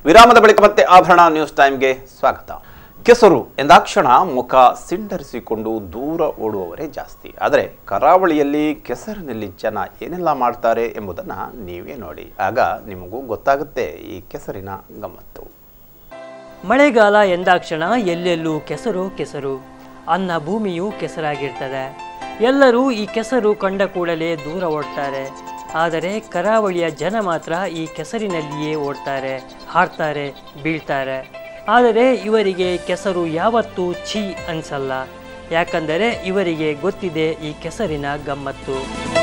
ವಿರಾಮದ ಬಳಿಕ ಮತ್ತೆ ಆಭರಣ ನ್ಯೂಸ್ ಟೈಮ್ಗೆ ಸ್ವಾಗತ ಕೆಸರು ಎಂದಾಕ್ಷಣ ಮುಖ ಸಿಂಡರಿಸಿಕೊಂಡು ದೂರ ಓಡುವವರೇ ಜಾಸ್ತಿ ಆದರೆ ಕರಾವಳಿಯಲ್ಲಿ ಕೆಸರಿನಲ್ಲಿ ಜನ ಏನೆಲ್ಲ ಮಾಡ್ತಾರೆ ಎಂಬುದನ್ನು ನೀವೇ ನೋಡಿ ಆಗ ನಿಮಗೂ ಗೊತ್ತಾಗುತ್ತೆ ಈ ಕೆಸರಿನ ಗಮ್ಮತ್ತು ಮಳೆಗಾಲ ಎಂದಾಕ್ಷಣ ಎಲ್ಲೆಲ್ಲೂ ಕೆಸರು ಕೆಸರು ಅನ್ನ ಭೂಮಿಯು ಕೆಸರಾಗಿರ್ತದೆ ಎಲ್ಲರೂ ಈ ಕೆಸರು ಕಂಡ ಕೂಡಲೇ ದೂರ ಓಡ್ತಾರೆ ಆದರೆ ಕರಾವಳಿಯ ಜನ ಮಾತ್ರ ಈ ಕೆಸರಿನಲ್ಲಿಯೇ ಓಡ್ತಾರೆ ಹಾಡ್ತಾರೆ ಬೀಳ್ತಾರೆ ಆದರೆ ಇವರಿಗೆ ಕೆಸರು ಯಾವತ್ತೂ ಛೀ ಅನ್ಸಲ್ಲ ಯಾಕಂದರೆ ಇವರಿಗೆ ಗೊತ್ತಿದೆ ಈ ಕೆಸರಿನ ಗಮ್ಮತ್ತು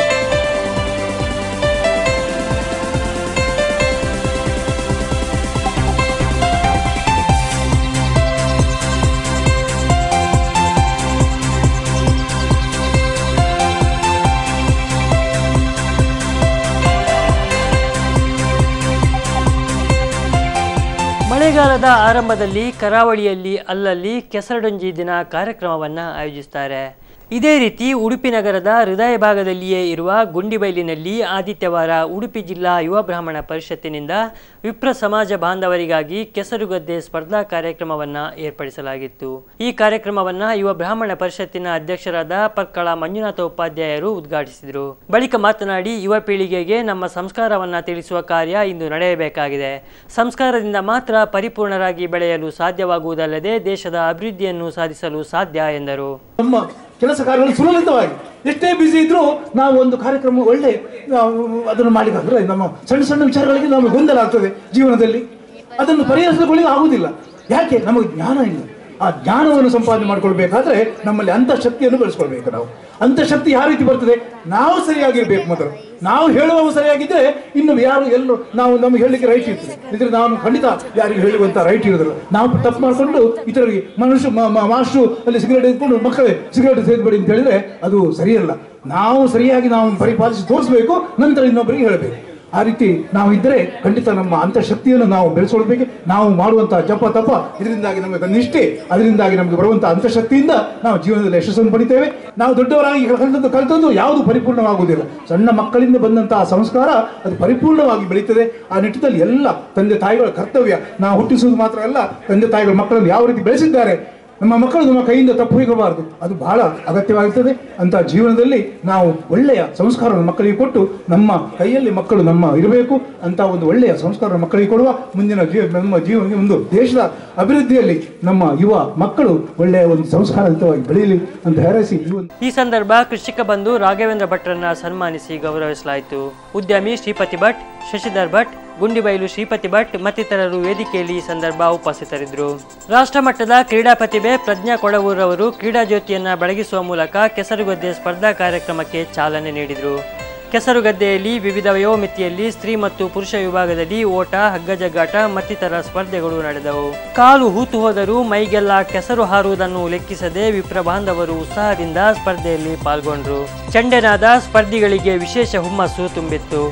ಮಳೆಗಾಲದ ಆರಂಭದಲ್ಲಿ ಕರಾವಳಿಯಲ್ಲಿ ಅಲ್ಲಲ್ಲಿ ಕೆಸರಡೊಂಜಿ ದಿನ ಕಾರ್ಯಕ್ರಮವನ್ನು ಆಯೋಜಿಸ್ತಾರೆ ಇದೇ ರೀತಿ ಉಡುಪಿ ನಗರದ ಹೃದಯ ಭಾಗದಲ್ಲಿಯೇ ಇರುವ ಗುಂಡಿಬೈಲಿನಲ್ಲಿ ಆದಿತ್ಯವಾರ ಉಡುಪಿ ಜಿಲ್ಲಾ ಯುವ ಬ್ರಾಹ್ಮಣ ಪರಿಷತ್ತಿನಿಂದ ವಿಪ್ರ ಸಮಾಜ ಬಾಂಧವರಿಗಾಗಿ ಕೆಸರುಗದ್ದೆ ಸ್ಪರ್ಧಾ ಕಾರ್ಯಕ್ರಮವನ್ನು ಏರ್ಪಡಿಸಲಾಗಿತ್ತು ಈ ಕಾರ್ಯಕ್ರಮವನ್ನು ಯುವ ಬ್ರಾಹ್ಮಣ ಪರಿಷತ್ತಿನ ಅಧ್ಯಕ್ಷರಾದ ಪರ್ಕಳ ಮಂಜುನಾಥ ಉಪಾಧ್ಯಾಯರು ಉದ್ಘಾಟಿಸಿದರು ಬಳಿಕ ಮಾತನಾಡಿ ಯುವ ಪೀಳಿಗೆಗೆ ನಮ್ಮ ಸಂಸ್ಕಾರವನ್ನು ತಿಳಿಸುವ ಕಾರ್ಯ ಇಂದು ನಡೆಯಬೇಕಾಗಿದೆ ಸಂಸ್ಕಾರದಿಂದ ಮಾತ್ರ ಪರಿಪೂರ್ಣರಾಗಿ ಬೆಳೆಯಲು ಸಾಧ್ಯವಾಗುವುದಲ್ಲದೆ ದೇಶದ ಅಭಿವೃದ್ಧಿಯನ್ನು ಸಾಧಿಸಲು ಸಾಧ್ಯ ಎಂದರು ನಮ್ಮ ಕೆಲಸ ಕಾರ್ಯಗಳು ಸುಲಲಿತವಾಗಿ ಎಷ್ಟೇ ಬ್ಯುಸಿ ಇದ್ರೂ ನಾವು ಒಂದು ಕಾರ್ಯಕ್ರಮ ಒಳ್ಳೆ ನಾವು ಅದನ್ನು ಮಾಡಿದ್ರೆ ನಮ್ಮ ಸಣ್ಣ ಸಣ್ಣ ವಿಚಾರಗಳಿಗೆ ನಮಗೆ ಗೊಂದಲ ಆಗ್ತದೆ ಜೀವನದಲ್ಲಿ ಅದನ್ನು ಪರಿಹರಿಸಿಕೊಳ್ಳಿಕ್ಕೆ ಆಗುವುದಿಲ್ಲ ಯಾಕೆ ನಮಗೆ ಜ್ಞಾನ ಇಲ್ಲ ಆ ಜ್ಞಾನವನ್ನು ಸಂಪಾದನೆ ಮಾಡ್ಕೊಳ್ಬೇಕಾದ್ರೆ ನಮ್ಮಲ್ಲಿ ಅಂತಃಶಕ್ತಿಯನ್ನು ಬೆಳೆಸ್ಕೊಳ್ಬೇಕು ನಾವು ಅಂತಃಶಕ್ತಿ ಯಾವ ರೀತಿ ಬರ್ತದೆ ನಾವು ಸರಿಯಾಗಿರ್ಬೇಕು ಮೊದಲು ನಾವು ಹೇಳುವವು ಸರಿಯಾಗಿದ್ರೆ ಇನ್ನು ಯಾರು ಎಲ್ಲರೂ ನಾವು ನಮಗೆ ಹೇಳಲಿಕ್ಕೆ ರೈಟ್ ಇರ್ತದೆ ಇದ್ರೆ ನಾನು ಖಂಡಿತ ಯಾರಿಗೂ ಹೇಳುವಂತ ರೈಟ್ ಇರೋದಿಲ್ಲ ನಾವು ತಪ್ಪು ಮಾಡ್ಕೊಂಡು ಇತರರಿಗೆ ಮನುಷ್ಯ ಮ- ಮ- ಮಾಸ್ಟ್ರು ಅಲ್ಲಿ ಸಿಗರೇಟ್ ಇಟ್ಕೊಂಡು ಮಕ್ಕಳೇ ಸಿಗರೇಟ್ ಸೇರ್ಬೇಡಿ ಅಂತ ಹೇಳಿದ್ರೆ ಅದು ಸರಿಯಲ್ಲ ನಾವು ಸರಿಯಾಗಿ ನಾವು ಪರಿಪಾಲಿಸಿ ತೋರಿಸ್ಬೇಕು ನಂತರ ಇನ್ನೊಬ್ಬರಿಗೆ ಹೇಳಬೇಕು ಆ ರೀತಿ ನಾವು ಇದ್ದರೆ ಖಂಡಿತ ನಮ್ಮ ಅಂತಃಶಕ್ತಿಯನ್ನು ನಾವು ಬೆಳೆಸ್ಕೊಳ್ಬೇಕು ನಾವು ಮಾಡುವಂತಹ ಜಪ ತಪ ಇದರಿಂದಾಗಿ ನಮಗೆ ನಿಷ್ಠೆ ಅದರಿಂದಾಗಿ ನಮಗೆ ಬರುವಂತಹ ಅಂತಃಶಕ್ತಿಯಿಂದ ನಾವು ಜೀವನದಲ್ಲಿ ಯಶಸ್ಸನ್ನು ಪಡಿತೇವೆ ನಾವು ದೊಡ್ಡವರಾಗಿ ಕಲಿತದ್ದು ಕಲಿತದ್ದು ಯಾವುದು ಪರಿಪೂರ್ಣವಾಗುವುದಿಲ್ಲ ಸಣ್ಣ ಮಕ್ಕಳಿಂದ ಬಂದಂತಹ ಸಂಸ್ಕಾರ ಅದು ಪರಿಪೂರ್ಣವಾಗಿ ಬೆಳೀತದೆ ಆ ನಿಟ್ಟಿನಲ್ಲಿ ಎಲ್ಲ ತಂದೆ ತಾಯಿಗಳ ಕರ್ತವ್ಯ ನಾವು ಹುಟ್ಟಿಸುವುದು ಮಾತ್ರ ಅಲ್ಲ ತಂದೆ ತಾಯಿಗಳ ಮಕ್ಕಳನ್ನು ಯಾವ ರೀತಿ ಬೆಳೆಸಿದ್ದಾರೆ ನಮ್ಮ ಮಕ್ಕಳು ನಮ್ಮ ಕೈಯಿಂದ ತಪ್ಪು ಹೋಗಬಾರದು ಅದು ಬಹಳ ಅಗತ್ಯವಾಗಿರ್ತದೆ ಅಂತ ಜೀವನದಲ್ಲಿ ನಾವು ಒಳ್ಳೆಯ ಸಂಸ್ಕಾರವನ್ನು ಮಕ್ಕಳಿಗೆ ಕೊಟ್ಟು ನಮ್ಮ ಕೈಯಲ್ಲಿ ಮಕ್ಕಳು ನಮ್ಮ ಇರಬೇಕು ಅಂತ ಒಂದು ಒಳ್ಳೆಯ ಸಂಸ್ಕಾರ ಮಕ್ಕಳಿಗೆ ಕೊಡುವ ಮುಂದಿನ ಜೀವ ನಮ್ಮ ಜೀವ ಒಂದು ದೇಶದ ಅಭಿವೃದ್ಧಿಯಲ್ಲಿ ನಮ್ಮ ಯುವ ಮಕ್ಕಳು ಒಳ್ಳೆಯ ಒಂದು ಸಂಸ್ಕಾರಯುತವಾಗಿ ಬೆಳೆಯಲಿ ಅಂತ ಹಾರೈಸಿ ಈ ಒಂದು ಈ ಸಂದರ್ಭ ಕೃಷಿಕ ಬಂಧು ರಾಘವೇಂದ್ರ ಭಟ್ರನ್ನ ಸನ್ಮಾನಿಸಿ ಗೌರವಿಸಲಾಯಿತು ಉದ್ಯಮಿ ಶ್ರೀಪತಿ ಭಟ್ ಶಶಿಧರ್ ಭಟ್ ಗುಂಡಿಬೈಲು ಶ್ರೀಪತಿ ಭಟ್ ಮತ್ತಿತರರು ವೇದಿಕೆಯಲ್ಲಿ ಈ ಸಂದರ್ಭ ಉಪಸ್ಥಿತರಿದ್ದರು ರಾಷ್ಟ್ರಮಟ್ಟದ ಕ್ರೀಡಾ ಪ್ರತಿಭೆ ಪ್ರಜ್ಞಾ ಕೊಡವೂರವರು ಕ್ರೀಡಾ ಜ್ಯೋತಿಯನ್ನ ಬೆಳಗಿಸುವ ಮೂಲಕ ಕೆಸರುಗದ್ದೆ ಸ್ಪರ್ಧಾ ಕಾರ್ಯಕ್ರಮಕ್ಕೆ ಚಾಲನೆ ನೀಡಿದರು ಕೆಸರುಗದ್ದೆಯಲ್ಲಿ ವಿವಿಧ ವಯೋಮಿತಿಯಲ್ಲಿ ಸ್ತ್ರೀ ಮತ್ತು ಪುರುಷ ವಿಭಾಗದಲ್ಲಿ ಓಟ ಹಗ್ಗಜಗ್ಗಾಟ ಮತ್ತಿತರ ಸ್ಪರ್ಧೆಗಳು ನಡೆದವು ಕಾಲು ಹೂತು ಹೋದರೂ ಮೈಗೆಲ್ಲ ಕೆಸರು ಹಾರುವುದನ್ನು ಲೆಕ್ಕಿಸದೆ ವಿಪ್ರ ಬಾಂಧವರು ಉತ್ಸಾಹದಿಂದ ಸ್ಪರ್ಧೆಯಲ್ಲಿ ಪಾಲ್ಗೊಂಡರು ಚಂಡೆನಾದ ಸ್ಪರ್ಧಿಗಳಿಗೆ ವಿಶೇಷ ಹುಮ್ಮಸ್ಸು ತುಂಬಿತ್ತು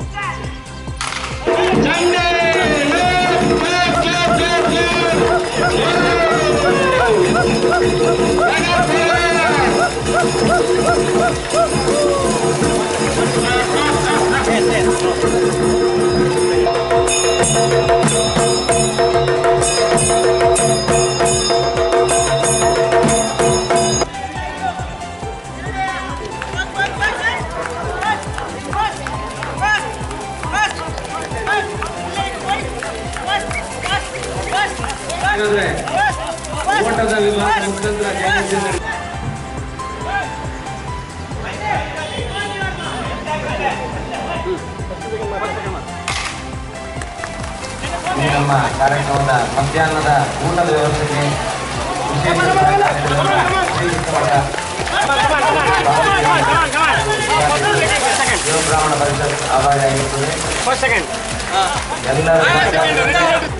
ಓಟದ ವಿಭಾಗ ಮುಖಂಡರ ಜಯಚಂದ್ರ ಈ ನಮ್ಮ ಕಾರ್ಯಕ್ರಮದ ಮಧ್ಯಾಹ್ನದ ಊಟದ ವ್ಯವಸ್ಥೆಗೆ ವಿಶೇಷ ಸಹಕಾರವನ್ನು ಶ್ರೀಕೃಷ್ಣಮಠ ಶಿವಬ್ರಾಹ್ಮಣ ಪರಿಷತ್ ಆಭಾರಿಯಾಗಿರುತ್ತದೆ ಎಲ್ಲರ ಸಹಕಾರದಿಂದ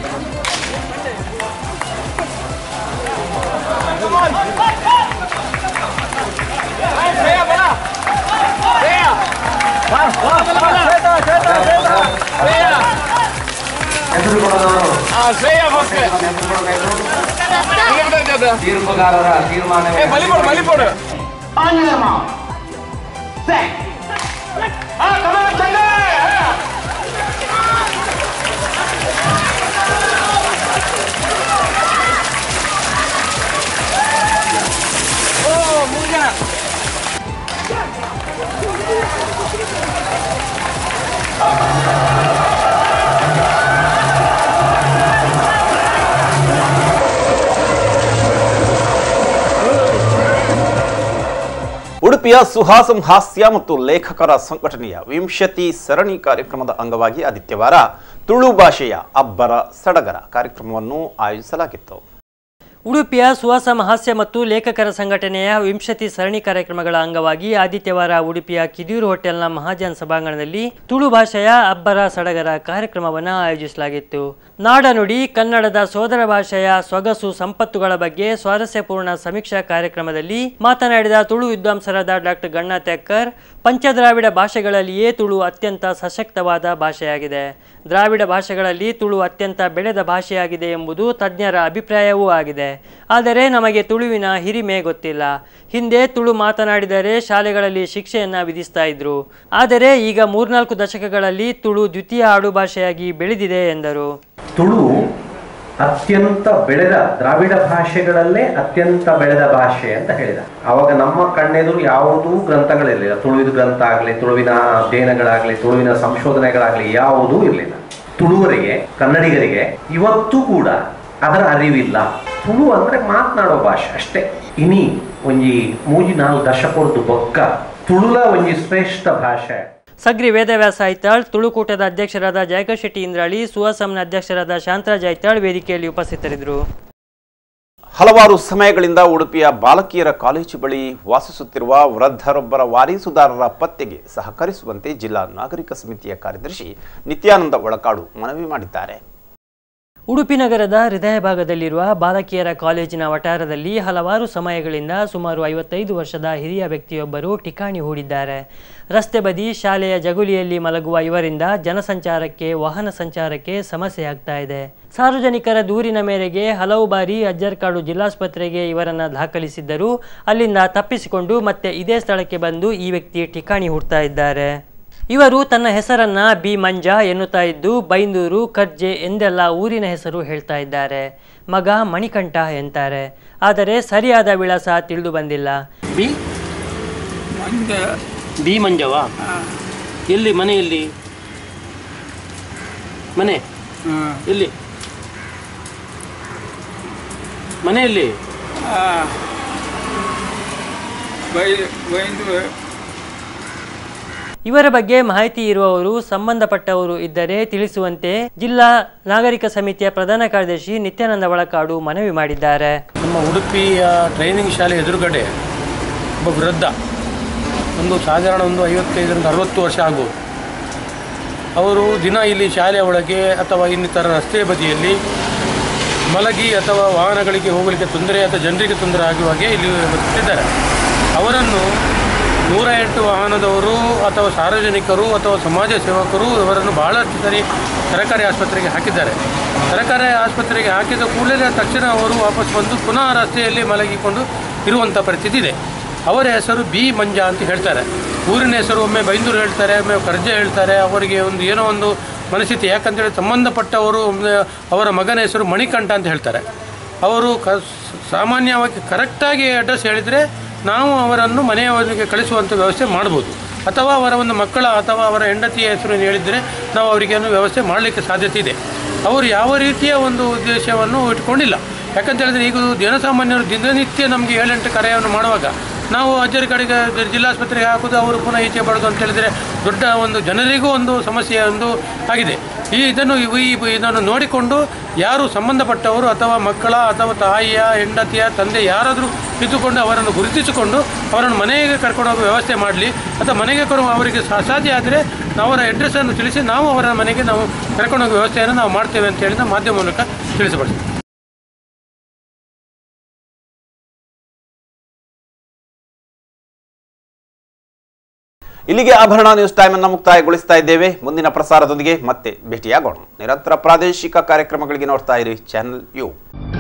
ಹೆಸರು ಕೊಡೋದವರು ತೀರ್ಪುಗಾರರ ತೀರ್ಮಾನವೇ ಉಡುಪಿಯ ಸುಹಾಸಂ ಹಾಸ್ಯ ಮತ್ತು ಲೇಖಕರ ಸಂಘಟನೆಯ ವಿಂಶತಿ ಸರಣಿ ಕಾರ್ಯಕ್ರಮದ ಅಂಗವಾಗಿ ಆದಿತ್ಯವಾರ ತುಳು ಭಾಷೆಯ ಅಬ್ಬರ ಸಡಗರ ಕಾರ್ಯಕ್ರಮವನ್ನು ಆಯೋಜಿಸಲಾಗಿತ್ತು ಉಡುಪಿಯ ಸುವಾಸಮ ಹಾಸ್ಯ ಮತ್ತು ಲೇಖಕರ ಸಂಘಟನೆಯ ವಿಂಶತಿ ಸರಣಿ ಕಾರ್ಯಕ್ರಮಗಳ ಅಂಗವಾಗಿ ಆದಿತ್ಯವಾರ ಉಡುಪಿಯ ಕಿದಿಯೂರು ಹೋಟೆಲ್ನ ಮಹಾಜನ್ ಸಭಾಂಗಣದಲ್ಲಿ ತುಳು ಭಾಷೆಯ ಅಬ್ಬರ ಸಡಗರ ಕಾರ್ಯಕ್ರಮವನ್ನು ಆಯೋಜಿಸಲಾಗಿತ್ತು ನಾಡನುಡಿ ಕನ್ನಡದ ಸೋದರ ಭಾಷೆಯ ಸೊಗಸು ಸಂಪತ್ತುಗಳ ಬಗ್ಗೆ ಸ್ವಾರಸ್ಯಪೂರ್ಣ ಸಮೀಕ್ಷಾ ಕಾರ್ಯಕ್ರಮದಲ್ಲಿ ಮಾತನಾಡಿದ ತುಳು ವಿದ್ವಾಂಸರಾದ ಡಾಕ್ಟರ್ ಗಣ್ಣ ತೆಕ್ಕರ್ ಪಂಚದ್ರಾವಿಡ ಭಾಷೆಗಳಲ್ಲಿಯೇ ತುಳು ಅತ್ಯಂತ ಸಶಕ್ತವಾದ ಭಾಷೆಯಾಗಿದೆ ದ್ರಾವಿಡ ಭಾಷೆಗಳಲ್ಲಿ ತುಳು ಅತ್ಯಂತ ಬೆಳೆದ ಭಾಷೆಯಾಗಿದೆ ಎಂಬುದು ತಜ್ಞರ ಅಭಿಪ್ರಾಯವೂ ಆಗಿದೆ ಆದರೆ ನಮಗೆ ತುಳುವಿನ ಹಿರಿಮೆ ಗೊತ್ತಿಲ್ಲ ಹಿಂದೆ ತುಳು ಮಾತನಾಡಿದರೆ ಶಾಲೆಗಳಲ್ಲಿ ಶಿಕ್ಷೆಯನ್ನ ವಿಧಿಸ್ತಾ ಇದ್ರು ಆದರೆ ಈಗ ಮೂರ್ನಾಲ್ಕು ದಶಕಗಳಲ್ಲಿ ತುಳು ದ್ವಿತೀಯ ಆಡುಭಾಷೆಯಾಗಿ ಬೆಳೆದಿದೆ ಎಂದರು ತುಳು ಅತ್ಯಂತ ಬೆಳೆದ ದ್ರಾವಿಡ ಭಾಷೆಗಳಲ್ಲೇ ಅತ್ಯಂತ ಬೆಳೆದ ಭಾಷೆ ಅಂತ ಹೇಳಿದ ಅವಾಗ ನಮ್ಮ ಕಣ್ಣೆದುರು ಯಾವುದೂ ಗ್ರಂಥಗಳಿರಲಿಲ್ಲ ತುಳುವಿನ ಗ್ರಂಥ ಆಗಲಿ ತುಳುವಿನ ಅಧ್ಯಯನಗಳಾಗಲಿ ತುಳುವಿನ ಸಂಶೋಧನೆಗಳಾಗಲಿ ಯಾವುದೂ ಇರಲಿಲ್ಲ ತುಳುವರಿಗೆ ಕನ್ನಡಿಗರಿಗೆ ಇವತ್ತೂ ಕೂಡ ಅದರ ಅರಿವಿಲ್ಲ ತುಳು ಅಂದ್ರೆ ಮಾತನಾಡೋ ಭಾಷೆ ಅಷ್ಟೇ ಇನಿ ಒಂಜಿ ಮೂಜಿ ನಾಲ್ಕು ದಶಕದ್ದು ಬೊಕ್ಕ ತುಳುಲ ಒಂಜಿ ಶ್ರೇಷ್ಠ ಭಾಷೆ ಸಗ್ರಿ ವೇದವ್ಯಾಸ ಐತಾಳ್ ತುಳುಕೂಟದ ಅಧ್ಯಕ್ಷರಾದ ಜಯಕರ್ ಶೆಟ್ಟಿ ಇಂದ್ರಾಳಿ ಸುವಾಸಂನ ಅಧ್ಯಕ್ಷರಾದ ಶಾಂತರಾಜ್ ಐತಾಳ್ ವೇದಿಕೆಯಲ್ಲಿ ಉಪಸ್ಥಿತರಿದ್ದರು ಹಲವಾರು ಸಮಯಗಳಿಂದ ಉಡುಪಿಯ ಬಾಲಕಿಯರ ಕಾಲೇಜು ಬಳಿ ವಾಸಿಸುತ್ತಿರುವ ವೃದ್ಧರೊಬ್ಬರ ವಾರೀಸುದಾರರ ಪತ್ತೆಗೆ ಸಹಕರಿಸುವಂತೆ ಜಿಲ್ಲಾ ನಾಗರಿಕ ಸಮಿತಿಯ ಕಾರ್ಯದರ್ಶಿ ನಿತ್ಯಾನಂದ ಒಳಕಾಡು ಮನವಿ ಮಾಡಿದ್ದಾರೆ ಉಡುಪಿ ನಗರದ ಹೃದಯ ಭಾಗದಲ್ಲಿರುವ ಬಾಲಕಿಯರ ಕಾಲೇಜಿನ ವಠಾರದಲ್ಲಿ ಹಲವಾರು ಸಮಯಗಳಿಂದ ಸುಮಾರು ಐವತ್ತೈದು ವರ್ಷದ ಹಿರಿಯ ವ್ಯಕ್ತಿಯೊಬ್ಬರು ಠಿಕಾಣಿ ಹೂಡಿದ್ದಾರೆ ರಸ್ತೆ ಬದಿ ಶಾಲೆಯ ಜಗುಲಿಯಲ್ಲಿ ಮಲಗುವ ಇವರಿಂದ ಜನಸಂಚಾರಕ್ಕೆ ವಾಹನ ಸಂಚಾರಕ್ಕೆ ಸಮಸ್ಯೆಯಾಗ್ತಾ ಇದೆ ಸಾರ್ವಜನಿಕರ ದೂರಿನ ಮೇರೆಗೆ ಹಲವು ಬಾರಿ ಅಜ್ಜರ್ಕಾಡು ಜಿಲ್ಲಾಸ್ಪತ್ರೆಗೆ ಇವರನ್ನು ದಾಖಲಿಸಿದ್ದರೂ ಅಲ್ಲಿಂದ ತಪ್ಪಿಸಿಕೊಂಡು ಮತ್ತೆ ಇದೇ ಸ್ಥಳಕ್ಕೆ ಬಂದು ಈ ವ್ಯಕ್ತಿ ಠಿಕಾಣಿ ಹೂಡ್ತಾ ಇದ್ದಾರೆ ಇವರು ತನ್ನ ಹೆಸರನ್ನ ಬಿ ಮಂಜ ಎನ್ನುತ್ತಾ ಇದ್ದು ಬೈಂದೂರು ಕರ್ಜೆ ಎಂದೆಲ್ಲ ಊರಿನ ಹೆಸರು ಹೇಳ್ತಾ ಇದ್ದಾರೆ ಮಗ ಮಣಿಕಂಠ ಎಂತಾರೆ ಆದರೆ ಸರಿಯಾದ ವಿಳಾಸ ತಿಳಿದು ಬಂದಿಲ್ಲ ಬಿ ಬಿ ಮಂಜವಾ ಎಲ್ಲಿ ಮನೆ ಎಲ್ಲಿ ಮನೆ ಎಲ್ಲಿ ಮನೆಯಲ್ಲಿ ಇವರ ಬಗ್ಗೆ ಮಾಹಿತಿ ಇರುವವರು ಸಂಬಂಧಪಟ್ಟವರು ಇದ್ದರೆ ತಿಳಿಸುವಂತೆ ಜಿಲ್ಲಾ ನಾಗರಿಕ ಸಮಿತಿಯ ಪ್ರಧಾನ ಕಾರ್ಯದರ್ಶಿ ನಿತ್ಯಾನಂದ ಒಳಕಾಡು ಮನವಿ ಮಾಡಿದ್ದಾರೆ ನಮ್ಮ ಉಡುಪಿಯ ಟ್ರೈನಿಂಗ್ ಶಾಲೆ ಎದುರುಗಡೆ ಒಬ್ಬ ವೃದ್ಧ ಒಂದು ಸಾಧಾರಣ ಒಂದು ಐವತ್ತೈದರಿಂದ ಅರವತ್ತು ವರ್ಷ ಆಗ್ಬೋದು ಅವರು ದಿನ ಇಲ್ಲಿ ಶಾಲೆಯ ಒಳಗೆ ಅಥವಾ ಇನ್ನಿತರ ರಸ್ತೆ ಬದಿಯಲ್ಲಿ ಮಲಗಿ ಅಥವಾ ವಾಹನಗಳಿಗೆ ಹೋಗಲಿಕ್ಕೆ ತೊಂದರೆ ಅಥವಾ ಜನರಿಗೆ ತೊಂದರೆ ಆಗುವ ಹಾಗೆ ಇಲ್ಲಿ ಬದುಕುತ್ತಿದ್ದಾರೆ ಅವರನ್ನು ನೂರ ಎಂಟು ವಾಹನದವರು ಅಥವಾ ಸಾರ್ವಜನಿಕರು ಅಥವಾ ಸಮಾಜ ಸೇವಕರು ಇವರನ್ನು ಬಹಳಷ್ಟು ಸರಿ ಸರ್ಕಾರಿ ಆಸ್ಪತ್ರೆಗೆ ಹಾಕಿದ್ದಾರೆ ಸರ್ಕಾರಿ ಆಸ್ಪತ್ರೆಗೆ ಹಾಕಿದ ಕೂಡಲೇ ತಕ್ಷಣ ಅವರು ವಾಪಸ್ ಬಂದು ಪುನಃ ರಸ್ತೆಯಲ್ಲಿ ಮಲಗಿಕೊಂಡು ಇರುವಂಥ ಪರಿಸ್ಥಿತಿ ಇದೆ ಅವರ ಹೆಸರು ಬಿ ಮಂಜ ಅಂತ ಹೇಳ್ತಾರೆ ಊರಿನ ಹೆಸರು ಒಮ್ಮೆ ಬೈಂದೂರು ಹೇಳ್ತಾರೆ ಒಮ್ಮೆ ಕರ್ಜೆ ಹೇಳ್ತಾರೆ ಅವರಿಗೆ ಒಂದು ಏನೋ ಒಂದು ಮನಸ್ಥಿತಿ ಯಾಕಂತೇಳಿ ಸಂಬಂಧಪಟ್ಟವರು ಒಮ್ಮೆ ಅವರ ಮಗನ ಹೆಸರು ಮಣಿಕಂಠ ಅಂತ ಹೇಳ್ತಾರೆ ಅವರು ಕ ಸಾಮಾನ್ಯವಾಗಿ ಕರೆಕ್ಟಾಗಿ ಅಡ್ರೆಸ್ ಹೇಳಿದರೆ ನಾವು ಅವರನ್ನು ಮನೆಯವರಿಗೆ ಕಳಿಸುವಂಥ ವ್ಯವಸ್ಥೆ ಮಾಡ್ಬೋದು ಅಥವಾ ಅವರ ಒಂದು ಮಕ್ಕಳ ಅಥವಾ ಅವರ ಹೆಂಡತಿಯ ಹೆಸರನ್ನು ಹೇಳಿದರೆ ನಾವು ಅವರಿಗೇನು ವ್ಯವಸ್ಥೆ ಮಾಡಲಿಕ್ಕೆ ಸಾಧ್ಯತೆ ಇದೆ ಅವರು ಯಾವ ರೀತಿಯ ಒಂದು ಉದ್ದೇಶವನ್ನು ಇಟ್ಕೊಂಡಿಲ್ಲ ಯಾಕಂತ ಹೇಳಿದ್ರೆ ಈಗ ಜನಸಾಮಾನ್ಯರು ದಿನನಿತ್ಯ ನಮಗೆ ಏಳೆಂಟು ಕರೆಯನ್ನು ಮಾಡುವಾಗ ನಾವು ಅಜ್ಜರ ಕಡೆಗೆ ಜಿಲ್ಲಾಸ್ಪತ್ರೆಗೆ ಹಾಕೋದು ಅವರು ಪುನಃ ಈಚೆ ಬರೋದು ಅಂತ ಹೇಳಿದರೆ ದೊಡ್ಡ ಒಂದು ಜನರಿಗೂ ಒಂದು ಸಮಸ್ಯೆ ಒಂದು ಆಗಿದೆ ಈ ಇದನ್ನು ಈ ಇದನ್ನು ನೋಡಿಕೊಂಡು ಯಾರು ಸಂಬಂಧಪಟ್ಟವರು ಅಥವಾ ಮಕ್ಕಳ ಅಥವಾ ತಾಯಿಯ ಹೆಂಡತಿಯ ತಂದೆ ಯಾರಾದರೂ ಇದ್ದುಕೊಂಡು ಅವರನ್ನು ಗುರುತಿಸಿಕೊಂಡು ಅವರನ್ನು ಮನೆಗೆ ಕರ್ಕೊಂಡು ಹೋಗೋ ವ್ಯವಸ್ಥೆ ಮಾಡಲಿ ಅಥವಾ ಮನೆಗೆ ಕರು ಅವರಿಗೆ ಸಾ- ಸಾಧ್ಯ ಆದರೆ ಅವರ ಅಡ್ರೆಸ್ಸನ್ನು ತಿಳಿಸಿ ನಾವು ಅವರ ಮನೆಗೆ ನಾವು ಕರ್ಕೊಂಡು ಹೋಗೋ ವ್ಯವಸ್ಥೆಯನ್ನು ನಾವು ಮಾಡ್ತೇವೆ ಅಂತ ಹೇಳಿ ನಾವು ಮಾಧ್ಯಮ ಮೂಲಕ ತಿಳಿಸಬಡ್ತೀವಿ ಇಲ್ಲಿಗೆ ಆಭರಣ ನ್ಯೂಸ್ ಟೈಮ್ ಅನ್ನು ಮುಕ್ತಾಯಗೊಳಿಸ್ತಾ ಇದ್ದೇವೆ ಮುಂದಿನ ಪ್ರಸಾರದೊಂದಿಗೆ ಮತ್ತೆ ಭೇಟಿಯಾಗೋಣ ನಿರಂತರ ಪ್ರಾದೇಶಿಕ ಕಾರ್ಯಕ್ರಮಗಳಿಗೆ ನೋಡ್ತಾ ಇರಿ ಚಾನೆಲ್ ಯು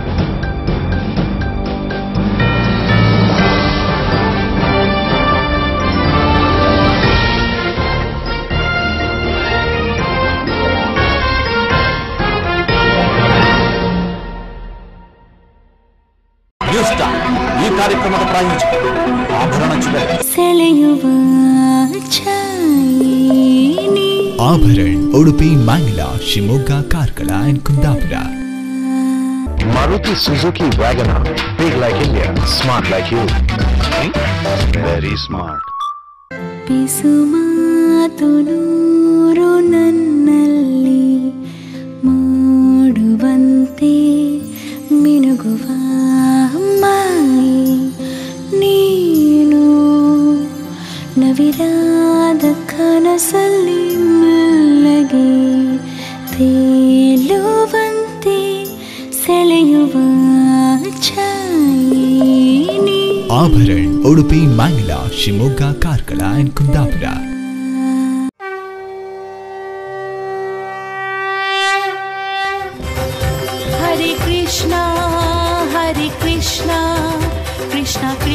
ನ್ಯೂಸ್ ಟೈಮ್ ಈ ಕಾರ್ಯಕ್ರಮದ ಪ್ರಾಯೋಜಕರು ಆಭರಣ ಜ್ಯುವೆಲ್ ಸೆಳೆಯುವ ಛಾಯೇನಿ Abharan Udupi Mangalore Shivamogga Karkala and Kundapura Maruti Suzuki Wagon R. Big like India, smart like you. Very smart ಪಿಸು ಮಾತು ನೂರು ನನ್ನಲ್ಲಿ ಮೂಡುವಂತೆ ಮಿನುಗುವ ಮಾಯಿ ನೀನು ನವಿರಾದ ಕನಸಲ್ಲಿ ಮೆಲ್ಲಗೆ ತೇಲುವಂತೆ ಸೆಳೆಯುವ ಛಾಯೆ ನೀ ಆಭರಣ್ ಉಡುಪಿ ಮ್ಯಾಂಗ್ಲ ಶಿವಮೊಗ್ಗ ಕಾರ್ಕಳ ಅಂಡ್ ಕುಂದಾಪುರ हरे कृष्णा हरे कृष्णा कृष्णा